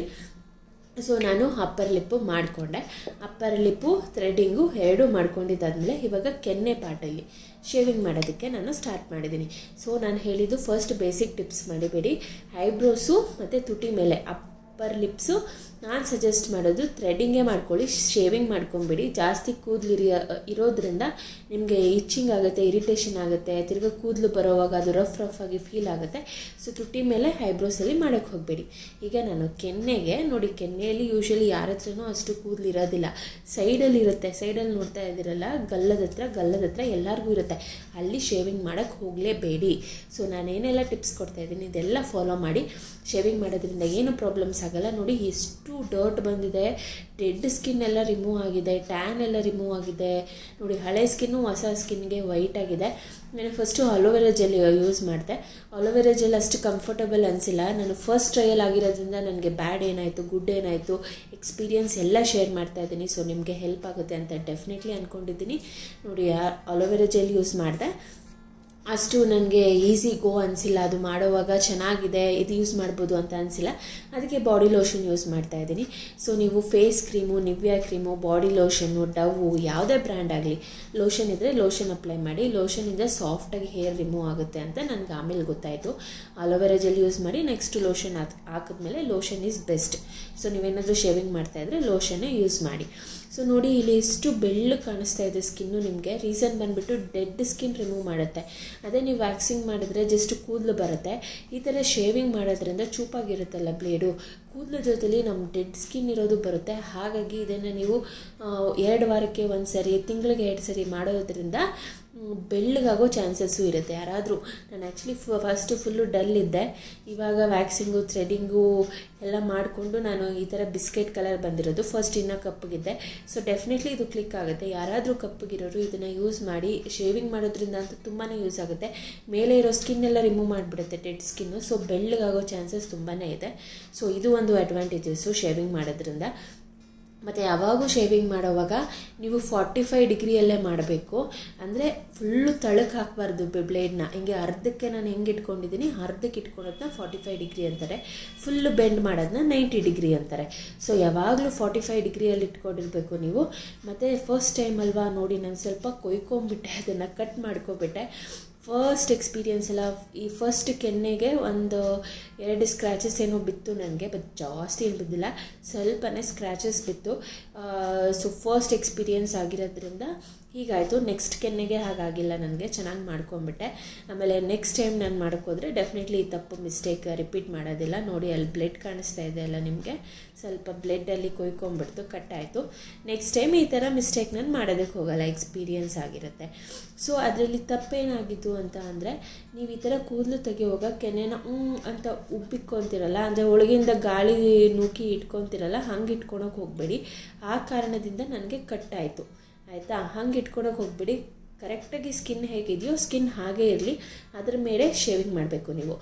ಸೊ ನಾನು ಅಪ್ಪರ್ ಲಿಪ್ಪು ಮಾಡಿಕೊಂಡೆ ಅಪ್ಪರ್ ಲಿಪ್ಪು ಥ್ರೆಡ್ಡಿಂಗು ಎರಡೂ ಮಾಡ್ಕೊಂಡಿದ್ದಾದಮೇಲೆ ಇವಾಗ ಕೆನ್ನೆ ಪಾಟಲ್ಲಿ ಶೇವಿಂಗ್ ಮಾಡೋದಕ್ಕೆ ನಾನು ಸ್ಟಾರ್ಟ್ ಮಾಡಿದ್ದೀನಿ ಸೊ ನಾನು ಹೇಳಿದ್ದು ಫಸ್ಟ್ ಬೇಸಿಕ್ ಟಿಪ್ಸ್ ಮಾಡಿಬೇಡಿ ಐಬ್ರೋಸು ಮತ್ತು ತುಟಿ ಮೇಲೆ ಅಪ್ಪರ್ ಲಿಪ್ಸು ನಾನು ಸಜೆಸ್ಟ್ ಮಾಡೋದು ಥ್ರೆಡ್ಡಿಂಗೇ ಮಾಡ್ಕೊಳ್ಳಿ ಶೇವಿಂಗ್ ಮಾಡ್ಕೊಂಬಿಡಿ ಜಾಸ್ತಿ ಕೂದಲು ಇರಿಯ ಇರೋದ್ರಿಂದ ನಿಮಗೆ ಇಚ್ಚಿಂಗ್ ಆಗುತ್ತೆ ಇರಿಟೇಷನ್ ಆಗುತ್ತೆ ತಿರ್ಗಿ ಕೂದಲು ಬರೋವಾಗ ಅದು ರಫ್ ರಫ್ ಆಗಿ ಫೀಲ್ ಆಗುತ್ತೆ ಸೊ ತುಟಿ ಮೇಲೆ ಐಬ್ರೋಸಲ್ಲಿ ಮಾಡೋಕ್ಕೆ ಹೋಗಬೇಡಿ ಈಗ ನಾನು ಕೆನ್ನೆಗೆ ನೋಡಿ ಕೆನ್ನೆಯಲ್ಲಿ ಯೂಶ್ವಲಿ ಯಾರ ಹತ್ರನೂ ಅಷ್ಟು ಕೂದಲು ಇರೋದಿಲ್ಲ ಸೈಡಲ್ಲಿ ಇರುತ್ತೆ ಸೈಡಲ್ಲಿ ನೋಡ್ತಾ ಇದ್ದೀರಲ್ಲ ಗಲ್ಲದ ಹತ್ರ ಗಲ್ಲದ ಹತ್ರ ಎಲ್ಲರಿಗೂ ಇರುತ್ತೆ ಅಲ್ಲಿ ಶೇವಿಂಗ್ ಮಾಡೋಕ್ಕೆ ಹೋಗಲೇಬೇಡಿ ಸೊ ನಾನೇನೆಲ್ಲ ಟಿಪ್ಸ್ ಕೊಡ್ತಾ ಇದ್ದೀನಿ ಇದೆಲ್ಲ ಫಾಲೋ ಮಾಡಿ ಶೇವಿಂಗ್ ಮಾಡೋದ್ರಿಂದ ಏನು ಪ್ರಾಬ್ಲಮ್ಸ್ ಆಗಲ್ಲ ನೋಡಿ ಎಷ್ಟು ಡರ್ಟ್ ಬಂದಿದೆ ಡೆಡ್ ಸ್ಕಿನ್ ಎಲ್ಲ ರಿಮೂವ್ ಆಗಿದೆ ಟ್ಯಾನ್ ಎಲ್ಲ ರಿಮೂವ್ ಆಗಿದೆ ನೋಡಿ ಹಳೆ ಸ್ಕಿನ್ನು ಹೊಸ ಸ್ಕಿನ್ಗೆ ವೈಟ್ ಆಗಿದೆ ನಾನು ಫಸ್ಟು ಅಲೋವೆರಾ ಜೆಲ್ ಯೂಸ್ ಮಾಡಿದೆ ಅಲೋವೆರಾ ಜೆಲ್ ಅಷ್ಟು ಕಂಫರ್ಟಬಲ್ ಅನಿಸಿಲ್ಲ ನಾನು ಫಸ್ಟ್ ಟ್ರಯಲ್ ಆಗಿರೋದ್ರಿಂದ ನನಗೆ ಬ್ಯಾಡ್ ಏನಾಯಿತು ಗುಡ್ ಏನಾಯಿತು ಎಕ್ಸ್ಪೀರಿಯನ್ಸ್ ಎಲ್ಲ ಶೇರ್ ಮಾಡ್ತಾ ಇದ್ದೀನಿ ಸೊ ನಿಮಗೆ ಹೆಲ್ಪ್ ಆಗುತ್ತೆ ಅಂತ ಡೆಫಿನೆಟ್ಲಿ ಅಂದ್ಕೊಂಡಿದ್ದೀನಿ ನೋಡಿ ಅಲೋವೆರಾ ಜೆಲ್ ಯೂಸ್ ಮಾಡಿದೆ ಅಷ್ಟು ನನಗೆ ಈಸಿ ಗೋ ಅನಿಸಿಲ್ಲ ಅದು ಮಾಡುವಾಗ ಚೆನ್ನಾಗಿದೆ ಇದು ಯೂಸ್ ಮಾಡ್ಬೋದು ಅಂತ ಅನಿಸಿಲ್ಲ ಅದಕ್ಕೆ ಬಾಡಿ ಲೋಷನ್ ಯೂಸ್ ಮಾಡ್ತಾ ಇದ್ದೀನಿ ಸೊ ನೀವು face cream Nivea cream body lotion Dove ಯಾವುದೇ ಬ್ರ್ಯಾಂಡ್ ಆಗಲಿ ಲೋಷನ್ ಇದ್ದರೆ ಲೋಷನ್ ಅಪ್ಲೈ ಮಾಡಿ ಲೋಷನಿಂದ ಸಾಫ್ಟಾಗಿ ಹೇರ್ ರಿಮೂವ್ ಆಗುತ್ತೆ ಅಂತ ನನಗೆ ಆಮೇಲೆ ಗೊತ್ತಾಯಿತು ಅಲೋವೆರಾ ಜೆಲ್ ಯೂಸ್ ಮಾಡಿ ನೆಕ್ಸ್ಟ್ ಲೋಷನ್ ಹಾಕ್ ಹಾಕಿದ್ಮೇಲೆ ಲೋಷನ್ ಈಸ್ ಬೆಸ್ಟ್ ಸೊ ನೀವೇನಾದರೂ ಶೇವಿಂಗ್ ಮಾಡ್ತಾಯಿದ್ರೆ ಲೋಷನ್ನೇ ಯೂಸ್ ಮಾಡಿ ಸೊ ನೋಡಿ ಇಲ್ಲಿ ಎಷ್ಟು ಬೆಳ್ಳು ಕಾಣಿಸ್ತಾ ಇದೆ ಸ್ಕಿನ್ನು ನಿಮಗೆ ರೀಸನ್ ಬಂದುಬಿಟ್ಟು ಡೆಡ್ ಸ್ಕಿನ್ ರಿಮೂವ್ ಮಾಡುತ್ತೆ ಅದೇ ನೀವು ವ್ಯಾಕ್ಸಿಂಗ್ ಮಾಡಿದ್ರೆ ಜಸ್ಟ್ ಕೂದಲು ಬರುತ್ತೆ ಈ ಥರ ಶೇವಿಂಗ್ ಮಾಡೋದ್ರಿಂದ ಚೂಪಾಗಿರುತ್ತಲ್ಲ ಬ್ಲೇಡು ಕೂದಲು ಜೊತೆಲಿ ನಮ್ಮ ಡೆಡ್ ಸ್ಕಿನ್ ಇರೋದು ಬರುತ್ತೆ ಹಾಗಾಗಿ ಇದನ್ನು ನೀವು ಎರಡು ವಾರಕ್ಕೆ ಒಂದು ಸರಿ ತಿಂಗಳಿಗೆ ಎರಡು ಸರಿ ಮಾಡೋದ್ರಿಂದ ಬೆಳ್ಳಗಾಗೋ ಚಾನ್ಸಸ್ಸು ಇರುತ್ತೆ ಯಾರಾದರೂ ನಾನು ಆ್ಯಕ್ಚುಲಿ ಫಸ್ಟು ಫುಲ್ಲು ಡಲ್ ಇದ್ದೆ ಇವಾಗ ವ್ಯಾಕ್ಸಿಂಗು ಥ್ರೆಡಿಂಗು ಎಲ್ಲ ಮಾಡಿಕೊಂಡು ನಾನು ಈ ಥರ ಬಿಸ್ಕೆಟ್ ಕಲರ್ ಬಂದಿರೋದು ಫಸ್ಟ್ ಇನ್ನೂ ಕಪ್ಪಗಿದ್ದೆ ಸೊ ಡೆಫಿನೆಟ್ಲಿ ಇದು ಕ್ಲಿಕ್ ಆಗುತ್ತೆ ಯಾರಾದರೂ ಕಪ್ಪಗಿರೋರು ಇದನ್ನು ಯೂಸ್ ಮಾಡಿ ಶೇವಿಂಗ್ ಮಾಡೋದ್ರಿಂದ ಅಂತೂ ತುಂಬಾ ಯೂಸ್ ಆಗುತ್ತೆ ಮೇಲೆ ಇರೋ ಸ್ಕಿನ್ ಎಲ್ಲ ರಿಮೂವ್ ಮಾಡಿಬಿಡುತ್ತೆ ಡೆಡ್ ಸ್ಕಿನ್ನು ಸೊ ಬೆಳ್ಳಗಾಗೋ ಚಾನ್ಸಸ್ ತುಂಬಾ ಇದೆ ಸೊ ಇದು ಒಂದು ಅಡ್ವಾಂಟೇಜಸ್ಸು ಶೇವಿಂಗ್ ಮಾಡೋದ್ರಿಂದ ಮತ್ತು ಯಾವಾಗೂ ಶೇವಿಂಗ್ ಮಾಡೋವಾಗ ನೀವು ಫಾರ್ಟಿ ಫೈವ್ ಡಿಗ್ರಿಯಲ್ಲೇ ಮಾಡಬೇಕು ಅಂದರೆ ಫುಲ್ಲು ತಳಕ್ಕೆ ಹಾಕಬಾರ್ದು ಬ್ಲೇಡ್ನ ಹಿಂಗೆ ಅರ್ಧಕ್ಕೆ ನಾನು ಹೆಂಗೆ ಇಟ್ಕೊಂಡಿದ್ದೀನಿ ಅರ್ಧಕ್ಕೆ ಇಟ್ಕೊಳೋದನ್ನ ಫಾರ್ಟಿ ಫೈವ್ ಡಿಗ್ರಿ ಅಂತಾರೆ ಫುಲ್ಲು ಬೆಂಡ್ ಮಾಡೋದನ್ನ ನೈಂಟಿ ಡಿಗ್ರಿ ಅಂತಾರೆ ಸೊ ಯಾವಾಗಲೂ ಫಾರ್ಟಿ ಫೈವ್ ಡಿಗ್ರಿಯಲ್ಲಿ ಇಟ್ಕೊಂಡಿರಬೇಕು ನೀವು ಮತ್ತು ಫಸ್ಟ್ ಟೈಮ್ ಅಲ್ವಾ ನೋಡಿ ನಾನು ಸ್ವಲ್ಪ ಕೊಯ್ಕೊಂಬಿಟ್ಟೆ ಅದನ್ನು ಕಟ್ ಮಾಡ್ಕೊಬಿಟ್ಟೆ ಫಸ್ಟ್ ಎಕ್ಸ್ಪೀರಿಯನ್ಸ್ ಎಲ್ಲ ಈ ಫಸ್ಟ್ ಕೆನ್ನೆಗೆ ಒಂದು ಎರಡು ಸ್ಕ್ರ್ಯಾಚಸ್ ಏನೋ ಬಿತ್ತು ನನಗೆ ಬಟ್ ಜಾಸ್ತಿ ಏನು ಬಿದ್ದಿಲ್ಲ ಸ್ವಲ್ಪನೇ ಸ್ಕ್ರ್ಯಾಚಸ್ ಬಿತ್ತು ಸೊ ಫಸ್ಟ್ ಎಕ್ಸ್ಪೀರಿಯನ್ಸ್ ಆಗಿರೋದ್ರಿಂದ ಹೀಗಾಯಿತು ನೆಕ್ಸ್ಟ್ ಕೆನ್ನೆಗೆ ಹಾಗಾಗಿಲ್ಲ ನನಗೆ ಚೆನ್ನಾಗಿ ಮಾಡ್ಕೊಂಬಿಟ್ಟೆ ಆಮೇಲೆ ನೆಕ್ಸ್ಟ್ ಟೈಮ್ ನಾನು ಮಾಡೋಕ್ಕೋದ್ರೆ ಡೆಫಿನೆಟ್ಲಿ ಈ ತಪ್ಪು ಮಿಸ್ಟೇಕ್ ರಿಪೀಟ್ ಮಾಡೋದಿಲ್ಲ ನೋಡಿ ಅಲ್ಲಿ ಬ್ಲಡ್ ಕಾಣಿಸ್ತಾ ಇದೆ ಅಲ್ಲ ನಿಮಗೆ ಸ್ವಲ್ಪ ಬ್ಲಡ್ಡಲ್ಲಿ ಕೊಯ್ಕೊಂಬಿಡ್ತು ಕಟ್ಟಾಯಿತು ನೆಕ್ಸ್ಟ್ ಟೈಮ್ ಈ ಥರ ಮಿಸ್ಟೇಕ್ ನಾನು ಮಾಡೋದಕ್ಕೆ ಹೋಗಲ್ಲ ಎಕ್ಸ್ಪೀರಿಯನ್ಸ್ ಆಗಿರುತ್ತೆ ಸೊ ಅದರಲ್ಲಿ ತಪ್ಪೇನಾಗಿತ್ತು ಅಂತ ಅಂದರೆ ನೀವು ಈ ಥರ ಕೂದಲು ತೆಗೆಯುವಾಗ ಕೆನೆನ ಅಂತ ಉಬ್ಬಿಕ್ಕೊತಿರಲ್ಲ ಅಂದರೆ ಒಳಗಿಂದ ಗಾಳಿ ನೂಕಿ ಇಟ್ಕೊತಿರಲ್ಲ ಹಂಗೆ ಇಟ್ಕೊಳಕ್ಕೆ ಹೋಗಬೇಡಿ ಆ ಕಾರಣದಿಂದ ನನಗೆ ಕಟ್ಟಾಯಿತು ಆಯಿತಾ ಹಂಗೆ ಇಟ್ಕೊಳಕ್ಕೆ ಹೋಗ್ಬೇಡಿ ಕರೆಕ್ಟಾಗಿ ಸ್ಕಿನ್ ಹೇಗಿದೆಯೋ ಸ್ಕಿನ್ ಹಾಗೇ ಇರಲಿ ಅದ್ರ ಮೇಲೆ ಶೇವಿಂಗ್ ಮಾಡಬೇಕು ನೀವು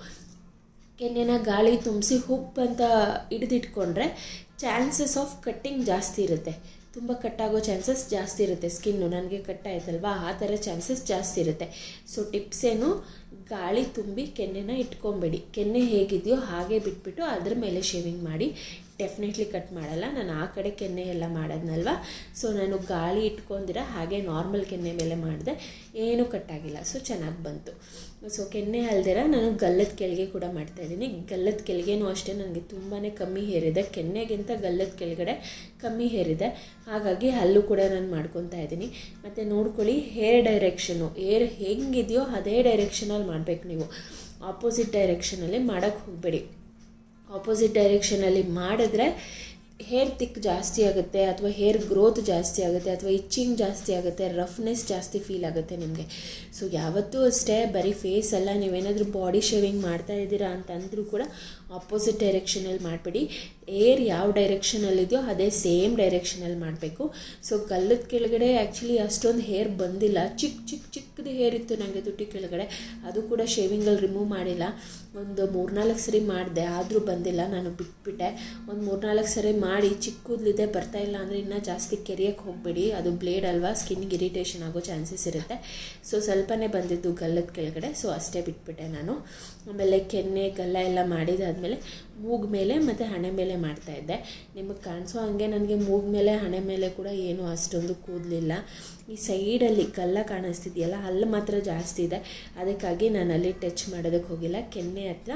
ಕೆನ್ನೆನ ಗಾಳಿ ತುಂಬಿಸಿ ಹುಪ್ ಅಂತ ಹಿಡಿದಿಟ್ಕೊಂಡ್ರೆ ಚಾನ್ಸಸ್ ಆಫ್ ಕಟ್ಟಿಂಗ್ ಜಾಸ್ತಿ ಇರುತ್ತೆ ತುಂಬ ಕಟ್ಟಾಗೋ ಚಾನ್ಸಸ್ ಜಾಸ್ತಿ ಇರುತ್ತೆ ಸ್ಕಿನ್ನು ನನಗೆ ಕಟ್ಟಾಯ್ತಲ್ವಾ ಆ ಥರ ಚಾನ್ಸಸ್ ಜಾಸ್ತಿ ಇರುತ್ತೆ ಸೊ ಟಿಪ್ಸ್ ಏನು ಗಾಳಿ ತುಂಬಿ ಕೆನ್ನೆನ ಇಟ್ಕೊಬೇಡಿ ಕೆನ್ನೆ ಹೇಗಿದೆಯೋ ಹಾಗೆ ಬಿಟ್ಬಿಟ್ಟು ಅದ್ರ ಮೇಲೆ ಶೇವಿಂಗ್ ಮಾಡಿ ಡೆಫಿನೆಟ್ಲಿ ಕಟ್ ಮಾಡಲ್ಲ ನಾನು ಆ ಕಡೆ ಕೆನ್ನೆ ಎಲ್ಲ ಮಾಡೋದ್ನಲ್ವ ಸೊ ನಾನು ಗಾಳಿ ಇಟ್ಕೊಂಡಿರ ಹಾಗೆ ನಾರ್ಮಲ್ ಕೆನ್ನೆ ಮೇಲೆ ಮಾಡಿದೆ ಏನೂ ಕಟ್ಟಾಗಿಲ್ಲ ಸೊ ಚೆನ್ನಾಗಿ ಬಂತು ಸೊ ಕೆನ್ನೆ ಅಲ್ದಿರ ನಾನು ಗಲ್ಲದ ಕೆಳಗೆ ಕೂಡ ಮಾಡ್ತಾಯಿದ್ದೀನಿ ಗಲ್ಲದ ಕೆಳಗೇನೂ ಅಷ್ಟೇ ನನಗೆ ತುಂಬಾ ಕಮ್ಮಿ ಹೇರಿದೆ ಕೆನ್ನೆಗಿಂತ ಗಲ್ಲದ ಕೆಳಗಡೆ ಕಮ್ಮಿ ಹೇರಿದೆ ಹಾಗಾಗಿ ಅಲ್ಲೂ ಕೂಡ ನಾನು ಮಾಡ್ಕೊತಾ ಇದ್ದೀನಿ ಮತ್ತು ನೋಡ್ಕೊಳ್ಳಿ ಹೇರ್ ಡೈರೆಕ್ಷನು ಏರ್ ಹೆಂಗಿದೆಯೋ ಅದೇ ಡೈರೆಕ್ಷನಲ್ಲಿ ಮಾಡಬೇಕು ನೀವು ಆಪೋಸಿಟ್ ಡೈರೆಕ್ಷನಲ್ಲಿ ಮಾಡೋಕ್ಕೆ ಹೋಗಬೇಡಿ ಆಪೋಸಿಟ್ ಡೈರೆಕ್ಷನಲ್ಲಿ ಮಾಡಿದ್ರೆ ಹೇರ್ ತಿಕ್ ಜಾಸ್ತಿ ಆಗುತ್ತೆ ಅಥವಾ ಹೇರ್ ಗ್ರೋತ್ ಜಾಸ್ತಿ ಆಗುತ್ತೆ ಅಥವಾ ಇಚ್ಚಿಂಗ್ ಜಾಸ್ತಿ ಆಗುತ್ತೆ ರಫ್ನೆಸ್ ಜಾಸ್ತಿ ಫೀಲ್ ಆಗುತ್ತೆ ನಿಮಗೆ ಸೊ ಯಾವತ್ತೂ ಅಷ್ಟೇ ಬರೀ ಫೇಸ್ ಅಲ್ಲ ನೀವೇನಾದರೂ ಬಾಡಿ ಶೇವಿಂಗ್ ಮಾಡ್ತಾ ಇದ್ದೀರಾ ಅಂತಂದರೂ ಕೂಡ ಆಪೋಸಿಟ್ ಡೈರೆಕ್ಷನಲ್ಲಿ ಮಾಡಬೇಡಿ ಏರ್ ಯಾವ ಡೈರೆಕ್ಷನಲ್ಲಿದೆಯೋ ಅದೇ ಸೇಮ್ ಡೈರೆಕ್ಷನಲ್ಲಿ ಮಾಡಬೇಕು ಸೊ ಗಲ್ಲದ ಕೆಳಗಡೆ ಆ್ಯಕ್ಚುಲಿ ಅಷ್ಟೊಂದು ಹೇರ್ ಬಂದಿಲ್ಲ ಚಿಕ್ಕ ಚಿಕ್ಕ ಚಿಕ್ಕದು ಹೇರ್ ಇತ್ತು ನನಗೆ ತುಟಿ ಕೆಳಗಡೆ ಅದು ಕೂಡ ಶೇವಿಂಗಲ್ಲಿ ರಿಮೂವ್ ಮಾಡಿಲ್ಲ ಒಂದು ಮೂರ್ನಾಲ್ಕು ಸರಿ ಮಾಡಿದೆ ಆದರೂ ಬಂದಿಲ್ಲ ನಾನು ಬಿಟ್ಬಿಟ್ಟೆ ಒಂದು ಮೂರ್ನಾಲ್ಕು ಸರಿ ಮಾಡಿ ಚಿಕ್ಕ ಕೂದಲಿದೆ ಬರ್ತಾ ಇಲ್ಲ ಅಂದರೆ ಇನ್ನೂ ಜಾಸ್ತಿ ಕೆರೆಯೋಕ್ಕೆ ಹೋಗಬೇಡಿ ಅದು ಬ್ಲೇಡ್ ಅಲ್ವಾ ಸ್ಕಿನ್ಗೆ ಇರಿಟೇಷನ್ ಆಗೋ ಚಾನ್ಸಸ್ ಇರುತ್ತೆ ಸೊ ಸ್ವಲ್ಪನೇ ಬಂದಿದ್ದು ಗಲ್ಲದ ಕೆಳಗಡೆ ಸೊ ಅಷ್ಟೇ ಬಿಟ್ಬಿಟ್ಟೆ ನಾನು ಆಮೇಲೆ ಕೆನ್ನೆ ಗಲ್ಲ ಎಲ್ಲ ಮಾಡಿದಾದ್ಮೇಲೆ ಮೂಗ್ ಮೇಲೆ ಮತ್ತು ಹಣೆ ಮೇಲೆ ಮಾಡ್ತಾಯಿದ್ದೆ ನಿಮಗೆ ಕಾಣಿಸೋ ಹಾಗೆ ನನಗೆ ಮೂಗ್ ಮೇಲೆ ಹಣೆ ಮೇಲೆ ಕೂಡ ಏನೂ ಅಷ್ಟೊಂದು ಕೂದಲಿಲ್ಲ ಈ ಸೈಡಲ್ಲಿ ಗಲ್ಲ ಕಾಣಿಸ್ತಿದೆಯಲ್ಲ ಅಲ್ಲಿ ಮಾತ್ರ ಜಾಸ್ತಿ ಇದೆ ಅದಕ್ಕಾಗಿ ನಾನು ಅಲ್ಲಿ ಟಚ್ ಮಾಡೋದಕ್ಕೆ ಹೋಗಿಲ್ಲ ಕೆನ್ನೆ ಹತ್ರ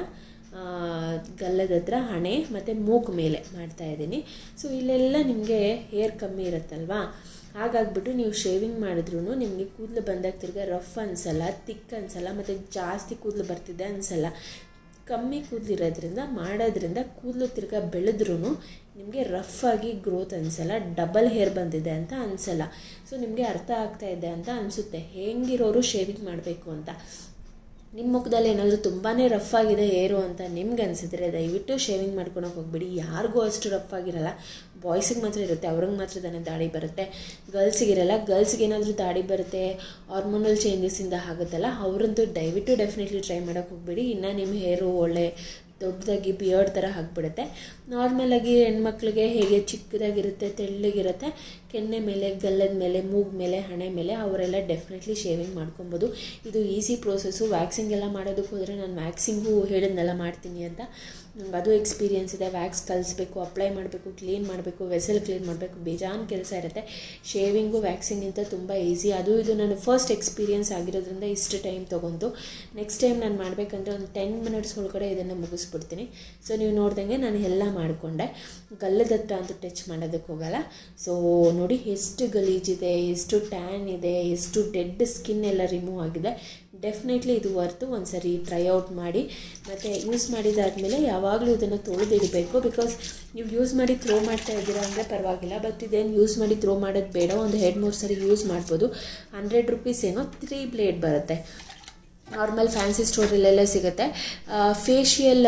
ಗಲ್ಲದ ಹತ್ರ ಹಣೆ ಮತ್ತು ಮೂಗು ಮೇಲೆ ಮಾಡ್ತಾಯಿದ್ದೀನಿ ಸೊ ಇಲ್ಲೆಲ್ಲ ನಿಮಗೆ ಹೇರ್ ಕಮ್ಮಿ ಇರುತ್ತಲ್ವಾ ಹಾಗಾಗ್ಬಿಟ್ಟು ನೀವು ಶೇವಿಂಗ್ ಮಾಡಿದ್ರೂ ನಿಮಗೆ ಕೂದಲು ಬಂದಾಗ ತಿರ್ಗ ರಫ್ ಅನಿಸಲ್ಲ ತಿಕ್ ಅನಿಸಲ್ಲ ಮತ್ತು ಜಾಸ್ತಿ ಕೂದಲು ಬರ್ತಿದೆ ಅನಿಸಲ್ಲ ಕಮ್ಮಿ ಕೂದಲಿರೋದ್ರಿಂದ ಮಾಡೋದ್ರಿಂದ ಕೂದಲು ತಿರ್ಗ ಬೆಳೆದ್ರೂ ನಿಮಗೆ ರಫ್ ಆಗಿ ಗ್ರೋತ್ ಅನಿಸಲ್ಲ ಡಬಲ್ ಹೇರ್ ಬಂದಿದೆ ಅಂತ ಅನಿಸಲ್ಲ ಸೊ ನಿಮಗೆ ಅರ್ಥ ಆಗ್ತಾ ಇದೆ ಅಂತ ಅನಿಸುತ್ತೆ ಹೆಂಗಿರೋರು ಶೇವಿಂಗ್ ಮಾಡಬೇಕು ಅಂತ ನಿಮ್ಮ ಮುಖದಲ್ಲಿ ಏನಾದರೂ ತುಂಬಾ ರಫ್ ಆಗಿದೆ ಏರು ಅಂತ ನಿಮ್ಗೆ ಅನಿಸಿದ್ರೆ ದಯವಿಟ್ಟು ಶೇವಿಂಗ್ ಮಾಡ್ಕೊಳಕ್ಕೆ ಹೋಗ್ಬಿಡಿ ಯಾರಿಗೂ ಅಷ್ಟು ರಫ್ ಆಗಿರಲ್ಲ ಬಾಯ್ಸಿಗೆ ಮಾತ್ರ ಇರುತ್ತೆ ಅವ್ರಿಗೆ ಮಾತ್ರ ತಾನೇ ದಾಡಿ ಬರುತ್ತೆ ಗರ್ಲ್ಸಿಗಿರಲ್ಲ ಗರ್ಲ್ಸ್ಗೆ ಏನಾದರೂ ದಾಡಿ ಬರುತ್ತೆ ಹಾರ್ಮೋನಲ್ ಚೇಂಜಸ್ಸಿಂದ ಆಗುತ್ತಲ್ಲ ಅವರಂತೂ ದಯವಿಟ್ಟು ಡೆಫಿನೆಟ್ಲಿ ಟ್ರೈ ಮಾಡೋಕ್ಕೆ ಹೋಗ್ಬಿಡಿ ಇನ್ನು ನಿಮ್ಮ ಹೇರು ಒಳ್ಳೆ ದೊಡ್ಡದಾಗಿ ಬಿಯರ್ಡ್ ಥರ ಆಗಿಬಿಡುತ್ತೆ ನಾರ್ಮಲಾಗಿ ಹೆಣ್ಮಕ್ಳಿಗೆ ಹೇಗೆ ಚಿಕ್ಕದಾಗಿರುತ್ತೆ ತೆಳ್ಳಗಿರುತ್ತೆ ಕೆನ್ನೆ ಮೇಲೆ ಗಲ್ಲದ ಮೇಲೆ ಮೂಗ್ ಮೇಲೆ ಹಣೆ ಮೇಲೆ ಅವರೆಲ್ಲ ಡೆಫಿನೆಟ್ಲಿ ಶೇವಿಂಗ್ ಮಾಡ್ಕೊಬೋದು ಇದು ಈಸಿ ಪ್ರೋಸೆಸ್ಸು ವ್ಯಾಕ್ಸಿಂಗ್ ಎಲ್ಲ ಮಾಡೋದಕ್ಕೆ ಹೋದರೆ ನಾನು ವ್ಯಾಕ್ಸಿಂಗು ಹೇಳಿದ್ನೆಲ್ಲ ಮಾಡ್ತೀನಿ ಅಂತ ನಂಗೆ ಅದು ಎಕ್ಸ್ಪೀರಿಯನ್ಸ್ ಇದೆ ವ್ಯಾಕ್ಸ್ ಕಲಿಸ್ಬೇಕು ಅಪ್ಲೈ ಮಾಡಬೇಕು ಕ್ಲೀನ್ ಮಾಡಬೇಕು ವೆಸಲ್ ಕ್ಲೀನ್ ಮಾಡಬೇಕು ಬೇಜಾನ್ ಕೆಲಸ ಇರುತ್ತೆ ಶೇವಿಂಗು ವ್ಯಾಕ್ಸಿಂಗಿಂತ ತುಂಬ ಈಸಿ ಅದು ಇದು ನಾನು ಫಸ್ಟ್ ಎಕ್ಸ್ಪೀರಿಯನ್ಸ್ ಆಗಿರೋದ್ರಿಂದ ಇಷ್ಟು ಟೈಮ್ ತೊಗೊಂತು ನೆಕ್ಸ್ಟ್ ಟೈಮ್ ನಾನು ಮಾಡಬೇಕಂದ್ರೆ ಒಂದು ಟೆನ್ ಮಿನಿಟ್ಸ್ ಒಳಗಡೆ ಇದನ್ನು ಮುಗಿಸ್ಬಿಡ್ತೀನಿ ಸೊ ನೀವು ನೋಡ್ದಂಗೆ ನಾನು ಎಲ್ಲ ಮಾಡಿಕೊಂಡೆ ಗಲ್ಲದ ಹತ್ರ ಅಂತೂ ಟಚ್ ಮಾಡೋದಕ್ಕೆ ಹೋಗಲ್ಲ ಸೊ ನೋಡಿ ಎಷ್ಟು ಗಲೀಜಿದೆ ಎಷ್ಟು ಟ್ಯಾನ್ ಇದೆ ಎಷ್ಟು ಡೆಡ್ ಸ್ಕಿನ್ ಎಲ್ಲ ರಿಮೂವ್ ಆಗಿದೆ ಡೆಫಿನೆಟ್ಲಿ ಇದು ವರ್ತು ಒಂದು ಸರಿ ಟ್ರೈ ಔಟ್ ಮಾಡಿ ಮತ್ತು ಯೂಸ್ ಮಾಡಿದಾದಮೇಲೆ ಯಾವಾಗಲೂ ಇದನ್ನು ತೊಳೆದಿಡಬೇಕು ಬಿಕಾಸ್ ನೀವು ಯೂಸ್ ಮಾಡಿ ಥ್ರೋ ಮಾಡ್ತಾ ಇದ್ದೀರಾ ಅಂದರೆ ಪರವಾಗಿಲ್ಲ ಬಟ್ ಇದೇನು ಯೂಸ್ ಮಾಡಿ ಥ್ರೋ ಮಾಡೋದು ಬೇಡ ಒಂದು ಎರಡು ಮೂರು ಸರಿ ಯೂಸ್ ಮಾಡ್ಬೋದು ಹಂಡ್ರೆಡ್ ರುಪೀಸ್ ಏನೋ ತ್ರೀ ಬ್ಲೇಡ್ ಬರುತ್ತೆ ನಾರ್ಮಲ್ ಫ್ಯಾನ್ಸಿ ಸ್ಟೋರಲ್ಲೆಲ್ಲ ಸಿಗುತ್ತೆ ಫೇಶಿಯಲ್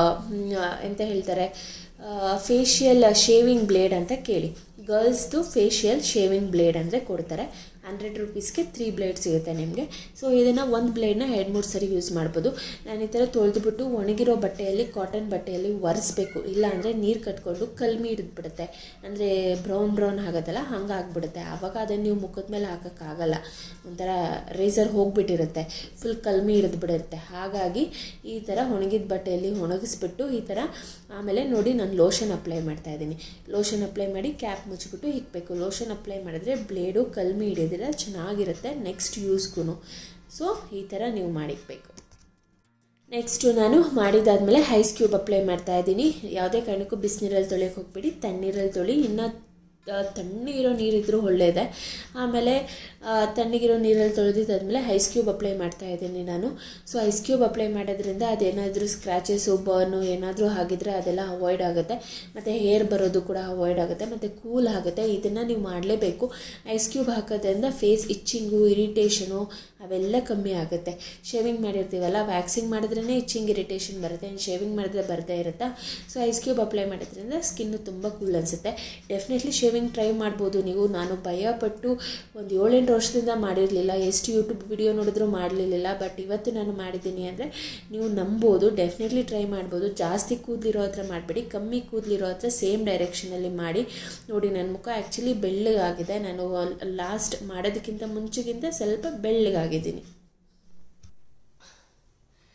ಎಂತ ಹೇಳ್ತಾರೆ ಫೇಶಿಯಲ್ ಶೇವಿಂಗ್ ಬ್ಲೇಡ್ ಅಂತ ಕೇಳಿ ಗರ್ಲ್ಸ್ದು ಫೇಶಿಯಲ್ ಶೇವಿಂಗ್ ಬ್ಲೇಡ್ ಅಂದರೆ ಕೊಡ್ತಾರೆ ಹಂಡ್ರೆಡ್ ರುಪೀಸ್ಗೆ ತ್ರೀ ಬ್ಲೇಡ್ ಸಿಗುತ್ತೆ ನಿಮಗೆ ಸೊ ಇದನ್ನು ಒಂದು ಬ್ಲೇಡ್ನ ಎರಡು ಮೂರು ಸರಿ ಯೂಸ್ ಮಾಡ್ಬೋದು ನಾನು ಈ ಥರ ತೊಳೆದ್ಬಿಟ್ಟು ಒಣಗಿರೋ ಬಟ್ಟೆಯಲ್ಲಿ ಕಾಟನ್ ಬಟ್ಟೆಯಲ್ಲಿ ಒರೆಸ್ಬೇಕು ಇಲ್ಲ ಅಂದರೆ ನೀರು ಕಟ್ಕೊಂಡು ಕಲ್ಮಿ ಹಿಡಿದ್ಬಿಡುತ್ತೆ ಅಂದರೆ ಬ್ರೌನ್ ಬ್ರೌನ್ ಆಗುತ್ತಲ್ಲ ಹಂಗೆ ಆಗ್ಬಿಡುತ್ತೆ ಆವಾಗ ಅದನ್ನು ನೀವು ಮುಖದ ಮೇಲೆ ಹಾಕೋಕ್ಕಾಗಲ್ಲ ಒಂಥರ ರೇಸರ್ ಹೋಗಿಬಿಟ್ಟಿರುತ್ತೆ ಫುಲ್ ಕಲ್ಮಿ ಹಿಡಿದ್ಬಿಡಿರುತ್ತೆ ಹಾಗಾಗಿ ಈ ಥರ ಒಣಗಿದ ಬಟ್ಟೆಯಲ್ಲಿ ಒಣಗಿಸ್ಬಿಟ್ಟು ಈ ಥರ ಆಮೇಲೆ ನೋಡಿ ನಾನು ಲೋಷನ್ ಅಪ್ಲೈ ಮಾಡ್ತಾ ಇದ್ದೀನಿ ಲೋಷನ್ ಅಪ್ಲೈ ಮಾಡಿ ಕ್ಯಾಪ್ ಮುಚ್ಚಿಬಿಟ್ಟು ಇಕ್ಬೇಕು ಲೋಷನ್ ಅಪ್ಲೈ ಮಾಡಿದ್ರೆ ಬ್ಲೇಡು ಕಲ್ಮಿ ಹಿಡಿಯೋದಿಲ್ಲ ಚೆನ್ನಾಗಿರುತ್ತೆ ನೆಕ್ಸ್ಟ್ ಯೂಸ್ಗೂ ಸೊ ಈ ಥರ ನೀವು ಮಾಡಿಕ್ಬೇಕು ನೆಕ್ಸ್ಟು ನಾನು ಮಾಡಿದಾದ್ಮೇಲೆ ಐಸ್ ಕ್ಯೂಬ್ ಅಪ್ಲೈ ಮಾಡ್ತಾ ಇದ್ದೀನಿ ಯಾವುದೇ ಕಾರಣಕ್ಕೂ ಬಿಸಿನೀರಲ್ಲಿ ತೊಳೆಯೋಕೆ ಹೋಗ್ಬಿಡಿ ತಣ್ಣೀರಲ್ಲಿ ತೊಳಿ ಇನ್ನು ತಣ್ಣಗಿರೋ ನೀರಿದ್ರೂ ಒಳ್ಳೆಯದೆ ಆಮೇಲೆ ತಣ್ಣಗಿರೋ ನೀರಲ್ಲಿ ತೊಳೆದಿದ್ದಾದಮೇಲೆ ಐಸ್ ಕ್ಯೂಬ್ ಅಪ್ಲೈ ಮಾಡ್ತಾ ಇದ್ದೀನಿ ನಾನು ಸೊ ಐಸ್ ಕ್ಯೂಬ್ ಅಪ್ಲೈ ಮಾಡೋದ್ರಿಂದ ಅದೇನಾದರೂ ಸ್ಕ್ರ್ಯಾಚಸ್ಸು ಬರ್ನು ಏನಾದರೂ ಆಗಿದ್ರೆ ಅದೆಲ್ಲ ಅವಾಯ್ಡ್ ಆಗುತ್ತೆ ಮತ್ತು ಹೇರ್ ಬರೋದು ಕೂಡ ಅವಾಯ್ಡ್ ಆಗುತ್ತೆ ಮತ್ತು ಕೂಲ್ ಆಗುತ್ತೆ ಇದನ್ನು ನೀವು ಮಾಡಲೇಬೇಕು ಐಸ್ ಕ್ಯೂಬ್ ಹಾಕೋದ್ರಿಂದ ಫೇಸ್ ಇಚ್ಚಿಂಗು ಇರಿಟೇಷನು ಅವೆಲ್ಲ ಕಮ್ಮಿ ಆಗುತ್ತೆ ಶೇವಿಂಗ್ ಮಾಡಿರ್ತೀವಲ್ಲ ವ್ಯಾಕ್ಸಿಂಗ್ ಮಾಡಿದ್ರೇ ಇಚ್ಚಿಂಗ್ ಇರಿಟೇಷನ್ ಬರುತ್ತೆ ಇನ್ನು ಶೇವಿಂಗ್ ಮಾಡಿದ್ರೆ ಬರದೇ ಇರುತ್ತಾ ಸೊ ಐಸ್ ಕ್ಯೂಬ್ ಅಪ್ಲೈ ಮಾಡೋದ್ರಿಂದ ಸ್ಕಿನ್ನು ತುಂಬ ಕೂಲ್ ಅನಿಸುತ್ತೆ ಡೆಫಿನೆಟ್ಲಿ ಶೇವಿಂಗ್ ಟ್ರೈ ಮಾಡ್ಬೋದು ನೀವು ನಾನು ಭಯಪಟ್ಟು ಒಂದು ಏಳೆಂಟು ವರ್ಷದಿಂದ ಮಾಡಿರಲಿಲ್ಲ ಎಷ್ಟು ಯೂಟ್ಯೂಬ್ ವಿಡಿಯೋ ನೋಡಿದ್ರೂ ಮಾಡಲಿಲ್ಲ ಬಟ್ ಇವತ್ತು ನಾನು ಮಾಡಿದ್ದೀನಿ ಅಂದರೆ ನೀವು ನಂಬೋದು ಡೆಫಿನೆಟ್ಲಿ ಟ್ರೈ ಮಾಡ್ಬೋದು ಜಾಸ್ತಿ ಕೂದಲಿರೋ ಹತ್ರ ಮಾಡಬೇಡಿ ಕಮ್ಮಿ ಕೂದಲಿರೋ ಹತ್ರ ಸೇಮ್ ಡೈರೆಕ್ಷನಲ್ಲಿ ಮಾಡಿ ನೋಡಿ ನನ್ನ ಮುಖ ಆ್ಯಕ್ಚುಲಿ ಬೆಳ್ಳಗಾಗಿದೆ ನಾನು ಲಾಸ್ಟ್ ಮಾಡೋದಕ್ಕಿಂತ ಮುಂಚೆಗಿಂತ ಸ್ವಲ್ಪ ಬೆಳ್ಳಗಾಗಿದ್ದೀನಿ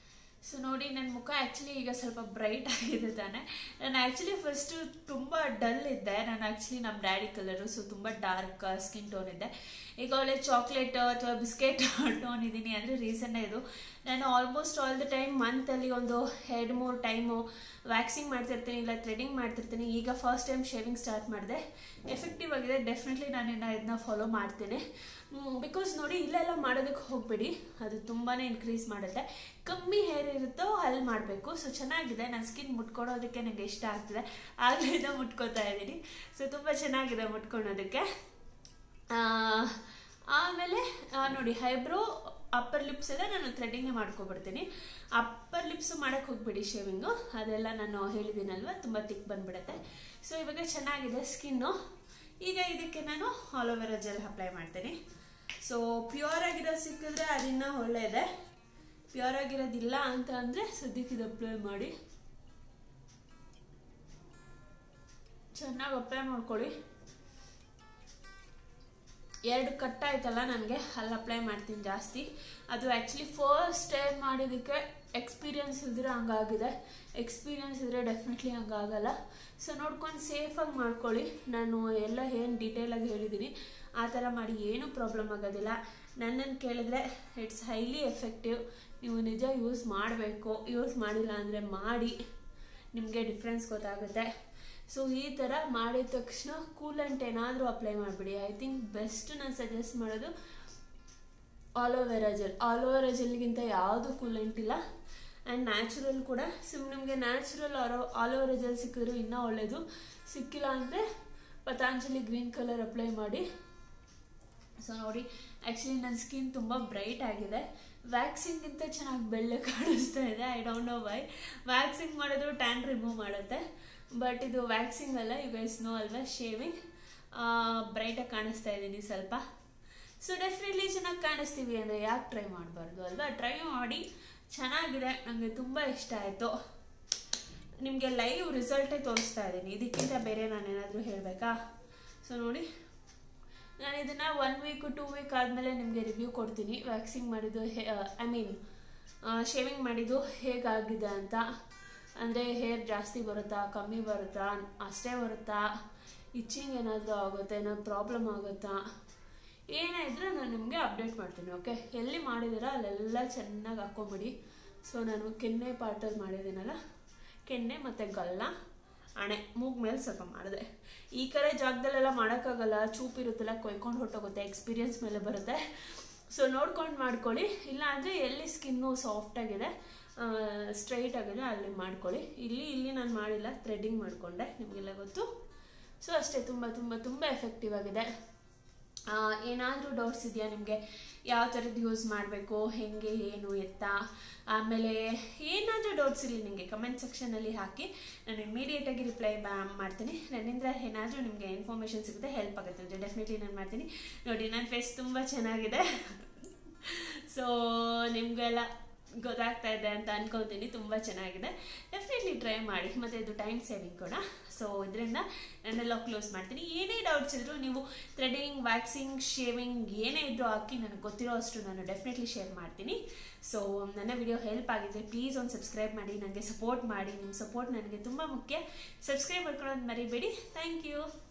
ಸೊ ನೋಡಿ ನನ್ನ ಮುಖ ಆ್ಯಕ್ಚುಲಿ ಈಗ ಸ್ವಲ್ಪ ಬ್ರೈಟ್ ಆಗಿದೆ ತಾನೆ ನಾನು ಆ್ಯಕ್ಚುಲಿ ಫಸ್ಟು ತುಂಬ ಡಲ್ ಇದ್ದೆ ನಾನು ಆ್ಯಕ್ಚುಲಿ ನಮ್ಮ ಡ್ಯಾಡಿ ಕಲರು ಸೊ ತುಂಬ ಡಾರ್ಕ್ ಸ್ಕಿನ್ ಟೋನ್ ಇದ್ದೆ ಈಗ ಒಳ್ಳೆ ಚಾಕ್ಲೇಟ್ ಅಥವಾ ಬಿಸ್ಕೆಟ್ ಟೋನ್ ಇದ್ದೀನಿ ಅಂದರೆ ರೀಸನ್ನೇ ಇದು ನಾನು ಆಲ್ಮೋಸ್ಟ್ ಆಲ್ ದ ಟೈಮ್ ಮಂತಲ್ಲಿ ಒಂದು ಎರಡು ಮೂರು ಟೈಮು ವ್ಯಾಕ್ಸಿಂಗ್ ಮಾಡ್ತಿರ್ತೀನಿ ಇಲ್ಲ ಥ್ರೆಡಿಂಗ್ ಮಾಡ್ತಿರ್ತೀನಿ ಈಗ ಫಸ್ಟ್ ಟೈಮ್ ಶೇವಿಂಗ್ ಸ್ಟಾರ್ಟ್ ಮಾಡಿದೆ ಎಫೆಕ್ಟಿವ್ ಆಗಿದೆ ಡೆಫಿನೆಟ್ಲಿ ನಾನು ಇನ್ನು ಇದನ್ನ ಫಾಲೋ ಮಾಡ್ತೀನಿ ಬಿಕಾಸ್ ನೋಡಿ ಇಲ್ಲೆಲ್ಲ ಮಾಡೋದಕ್ಕೆ ಹೋಗ್ಬೇಡಿ ಅದು ತುಂಬಾ ಇನ್ಕ್ರೀಸ್ ಮಾಡುತ್ತೆ ಕಮ್ಮಿ ಹೇರ್ ಇರುತ್ತೋ ಅಲ್ಲಿ ಮಾಡಬೇಕು ಸೊ ಚೆನ್ನಾಗಿದೆ ನನ್ನ ಸ್ಕಿನ್ ಮುಟ್ಕೊಳೋದಕ್ಕೆ ನನಗೆ ಇಷ್ಟ ಆಗ್ತದೆ ಆಗಲಿಂದ ಮುಟ್ಕೋತಾ ಇದ್ದೀನಿ ಸೊ ತುಂಬ ಚೆನ್ನಾಗಿದೆ ಮುಟ್ಕೊಳೋದಕ್ಕೆ ಆಮೇಲೆ ನೋಡಿ ಹೈಬ್ರೋ ಅಪ್ಪರ್ ಲಿಪ್ಸ್ ಎಲ್ಲ ನಾನು ಥ್ರೆಡಿಂಗೇ ಮಾಡ್ಕೊಬಿಡ್ತೀನಿ ಅಪ್ಪರ್ ಲಿಪ್ಸ್ ಮಾಡೋಕ್ಕೆ ಹೋಗ್ಬಿಡಿ ಶೇವಿಂಗು ಅದೆಲ್ಲ ನಾನು ಹೇಳಿದ್ದೀನಲ್ವ ತುಂಬ ತಿಕ್ ಬಂದ್ಬಿಡುತ್ತೆ ಸೊ ಇವಾಗ ಚೆನ್ನಾಗಿದೆ ಸ್ಕಿನ್ನು ಈಗ ಇದಕ್ಕೆ ನಾನು ಆಲೋವೆರಾ ಜೆಲ್ ಅಪ್ಲೈ ಮಾಡ್ತೀನಿ ಸೊ ಪ್ಯೂರ್ ಆಗಿರೋದು ಸಿಕ್ಕಿದ್ರೆ ಅದನ್ನ ಒಳ್ಳೆಯದೇ ಪ್ಯೂರ್ ಆಗಿರೋದಿಲ್ಲ ಅಂತ ಅಂದರೆ ಸದ್ಯಕ್ಕೆ ಇದು ಅಪ್ಲೈ ಮಾಡಿ ಚೆನ್ನಾಗಿ ಅಪ್ಲೈ ಮಾಡ್ಕೊಳ್ಳಿ ಎರಡು ಕಟ್ ಆಯ್ತಲ್ಲ ನನಗೆ ಅಲ್ಲಿ ಅಪ್ಲೈ ಮಾಡ್ತೀನಿ ಜಾಸ್ತಿ ಅದು ಆ್ಯಕ್ಚುಲಿ ಫಸ್ಟ್ ಟೈಮ್ ಮಾಡಿದ್ದಕ್ಕೆ ಎಕ್ಸ್ಪೀರಿಯನ್ಸ್ ಇದ್ದರೆ ಹಂಗಾಗಿದೆ ಎಕ್ಸ್ಪೀರಿಯನ್ಸ್ ಇದ್ದರೆ ಡೆಫಿನೆಟ್ಲಿ ಹಂಗಾಗಲ್ಲ ಸೊ ನೋಡ್ಕೊಂಡು ಸೇಫಾಗಿ ಮಾಡ್ಕೊಳ್ಳಿ ನಾನು ಎಲ್ಲ ಏನು ಡೀಟೇಲಾಗಿ ಹೇಳಿದ್ದೀನಿ ಆ ಥರ ಮಾಡಿ ಏನೂ ಪ್ರಾಬ್ಲಮ್ ಆಗೋದಿಲ್ಲ ನನ್ನನ್ನು ಕೇಳಿದ್ರೆ ಇಟ್ಸ್ ಹೈಲಿ ಎಫೆಕ್ಟಿವ್ ನೀವು ನಿಜ ಯೂಸ್ ಮಾಡಬೇಕು ಯೂಸ್ ಮಾಡಿಲ್ಲ ಅಂದರೆ ಮಾಡಿ ನಿಮಗೆ ಡಿಫ್ರೆನ್ಸ್ ಗೊತ್ತಾಗುತ್ತೆ ಸೊ ಈ ಥರ ಮಾಡಿದ ತಕ್ಷಣ ಕೂಲೆಂಟ್ ಏನಾದರೂ ಅಪ್ಲೈ ಮಾಡಿಬಿಡಿ ಐ ಥಿಂಕ್ ಬೆಸ್ಟ್ ನಾನು ಸಜೆಸ್ಟ್ ಮಾಡೋದು ಆಲೋವೆರಾ ಜೆಲ್ ಆಲೋವೆರಾ ಜೆಲ್ಗಿಂತ ಯಾವುದು ಕೂಲೆಂಟ್ ಇಲ್ಲ ಆ್ಯಂಡ್ ನ್ಯಾಚುರಲ್ ಕೂಡ ಸಿಮ್ ನಿಮಗೆ ನ್ಯಾಚುರಲ್ ಆರೋ ಆಲೋವೆರಾ ಜೆಲ್ ಸಿಕ್ಕಿದ್ರು ಇನ್ನೂ ಒಳ್ಳೆಯದು ಸಿಕ್ಕಿಲ್ಲ ಅಂದರೆ ಪತಾಂಜಲಿ ಗ್ರೀನ್ ಕಲರ್ ಅಪ್ಲೈ ಮಾಡಿ ಸೊ ನೋಡಿ ಆ್ಯಕ್ಚುಲಿ ನನ್ನ ಸ್ಕಿನ್ ತುಂಬ ಬ್ರೈಟ್ ಆಗಿದೆ ವ್ಯಾಕ್ಸಿಂಗಿಂತ ಚೆನ್ನಾಗಿ ಬೆಳ್ಳೆ ಕಾಣಿಸ್ತಾ ಇದೆ I don't know why waxing ಮಾಡಿದ್ರು ಟ್ಯಾನ್ ರಿಮೂವ್ ಮಾಡುತ್ತೆ ಬಟ್ ಇದು ವ್ಯಾಕ್ಸಿಂಗ್ ಅಲ್ಲ ಯು ಗೈಸ್ ನೋ ಅಲ್ವಾ ಶೇವಿಂಗ್ ಬ್ರೈಟಾಗಿ ಕಾಣಿಸ್ತಾ ಇದ್ದೀನಿ ಸ್ವಲ್ಪ ಸೊ ಡೆಫಿನೆಟ್ಲಿ ಚೆನ್ನಾಗಿ ಕಾಣಿಸ್ತೀವಿ ಅಂದರೆ ಯಾಕೆ ಟ್ರೈ ಮಾಡಬಾರ್ದು ಅಲ್ವಾ ಟ್ರೈ ಮಾಡಿ ಚೆನ್ನಾಗಿದೆ ನನಗೆ ತುಂಬ ಇಷ್ಟ ಆಯಿತು ನಿಮಗೆ ಲೈವ್ ರಿಸಲ್ಟೇ ತೋರಿಸ್ತಾ ಇದ್ದೀನಿ ಇದಕ್ಕಿಂತ ಬೇರೆ ನಾನೇನಾದರೂ ಹೇಳಬೇಕಾ ಸೊ ನೋಡಿ ನಾನು ಇದನ್ನು ಒನ್ ವೀಕ್ ಟೂ ವೀಕ್ ಆದಮೇಲೆ ನಿಮಗೆ ರಿವ್ಯೂ ಕೊಡ್ತೀನಿ ವ್ಯಾಕ್ಸಿಂಗ್ ಮಾಡಿದ್ದು ಐ ಮೀನ್ ಶೇವಿಂಗ್ ಮಾಡಿದ್ದು ಹೇಗಾಗಿದೆ ಅಂತ ಅಂದರೆ ಹೇರ್ ಜಾಸ್ತಿ ಬರುತ್ತಾ ಕಮ್ಮಿ ಬರುತ್ತಾ ಅಷ್ಟೇ ಬರುತ್ತಾ ಇಚ್ಚಿಂಗ್ ಏನಾದರೂ ಆಗುತ್ತೆ ಏನಾದ್ರು ಪ್ರಾಬ್ಲಮ್ ಆಗುತ್ತಾ ಏನೇ ಇದ್ರೂ ನಾನು ನಿಮಗೆ ಅಪ್ಡೇಟ್ ಮಾಡ್ತೀನಿ ಓಕೆ ಎಲ್ಲಿ ಮಾಡಿದ್ದೀರಾ ಅಲ್ಲೆಲ್ಲ ಚೆನ್ನಾಗಿ ಹಾಕ್ಕೊಂಬಿಡಿ ಸೊ ನಾನು ಕೆನ್ನೆ ಪಾರ್ಟಲ್ಲಿ ಮಾಡಿದ್ದೀನಲ್ಲ ಕೆನ್ನೆ ಮತ್ತು ಗಲ್ಲ ಹಣೆ ಮೂಗ್ ಮೇಲೆ ಸ್ವಲ್ಪ ಮಾಡಿದೆ ಈ ಕಡೆ ಜಾಗದಲ್ಲೆಲ್ಲ ಮಾಡೋಕ್ಕಾಗಲ್ಲ ಚೂಪ್ ಇರುತ್ತಲ್ಲ ಕೊಯ್ಕೊಂಡು ಹೊಟ್ಟೋಗುತ್ತೆ ಎಕ್ಸ್ಪೀರಿಯನ್ಸ್ ಮೇಲೆ ಬರುತ್ತೆ ಸೊ ನೋಡ್ಕೊಂಡು ಮಾಡ್ಕೊಳ್ಳಿ ಇಲ್ಲ ಅಂದರೆ ಎಲ್ಲಿ ಸ್ಕಿನ್ನು ಸಾಫ್ಟಾಗಿದೆ ಸ್ಟ್ರೈಟ್ ಆಗಿದೆ ಅಲ್ಲಿ ಮಾಡ್ಕೊಳ್ಳಿ ಇಲ್ಲಿ ಇಲ್ಲಿ ನಾನು ಮಾಡಿಲ್ಲ ಥ್ರೆಡ್ಡಿಂಗ್ ಮಾಡಿಕೊಂಡೆ ನಿಮಗೆಲ್ಲ ಗೊತ್ತು ಸೊ ಅಷ್ಟೇ ತುಂಬ ತುಂಬ ತುಂಬ ಎಫೆಕ್ಟಿವ್ ಆಗಿದೆ ಏನಾದರೂ ಡೌಟ್ಸ್ ಇದೆಯಾ ನಿಮಗೆ ಯಾವ ಥರದ್ದು ಯೂಸ್ ಮಾಡಬೇಕು ಹೇಗೆ ಏನು ಎತ್ತ ಆಮೇಲೆ ಏನಾದರೂ ಡೌಟ್ಸ್ ಇರಲಿ ನಿಮಗೆ ಕಮೆಂಟ್ ಸೆಕ್ಷನಲ್ಲಿ ಹಾಕಿ ನಾನು ಇಮಿಡಿಯೇಟಾಗಿ ರಿಪ್ಲೈ ಮಾಡ್ತೀನಿ ನನ್ನಿಂದ ಏನಾದರೂ ನಿಮಗೆ ಇನ್ಫಾರ್ಮೇಷನ್ ಸಿಗುತ್ತೆ ಹೆಲ್ಪ್ ಆಗುತ್ತೆ ಅಂದರೆ ಡೆಫಿನೆಟ್ಲಿ ನಾನು ಮಾಡ್ತೀನಿ ನೋಡಿ ನನ್ನ ಫೇಸ್ ತುಂಬ ಚೆನ್ನಾಗಿದೆ ಸೊ ನಿಮಗೆಲ್ಲ ಗೊತ್ತಾಗ್ತಾ ಇದೆ ಅಂತ ಅನ್ಕೊತೀನಿ ತುಂಬ ಚೆನ್ನಾಗಿದೆ ಡೆಫಿನೆಟ್ಲಿ ಟ್ರೈ ಮಾಡಿ ಮತ್ತು ಇದು ಟೈಮ್ ಸೇವಿಂಗ್ ಕೂಡ ಸೊ ಇದರಿಂದ ನಾನೆಲ್ಲ ಕ್ಲೋಸ್ ಮಾಡ್ತೀನಿ ಏನೇ ಡೌಟ್ಸ್ ಇದ್ದರೂ ನೀವು ಥ್ರೆಡಿಂಗ್ ವ್ಯಾಕ್ಸಿಂಗ್ ಶೇವಿಂಗ್ ಏನೇ ಇದ್ದರೂ ಹಾಕಿ ನನಗೆ ಗೊತ್ತಿರೋ ಅಷ್ಟು ನಾನು ಡೆಫಿನೆಟ್ಲಿ ಶೇರ್ ಮಾಡ್ತೀನಿ ಸೊ ನನ್ನ ವಿಡಿಯೋ ಹೆಲ್ಪ್ ಆಗಿದ್ರೆ ಪ್ಲೀಸ್ ಒಂದು ಸಬ್ಸ್ಕ್ರೈಬ್ ಮಾಡಿ ನನಗೆ ಸಪೋರ್ಟ್ ಮಾಡಿ ನಿಮ್ಮ ಸಪೋರ್ಟ್ ನನಗೆ ತುಂಬ ಮುಖ್ಯ ಸಬ್ಸ್ಕ್ರೈಬ್ ಮಾಡ್ಕೊಳ್ಳೋದು ಮರಿಬೇಡಿ ಥ್ಯಾಂಕ್ ಯು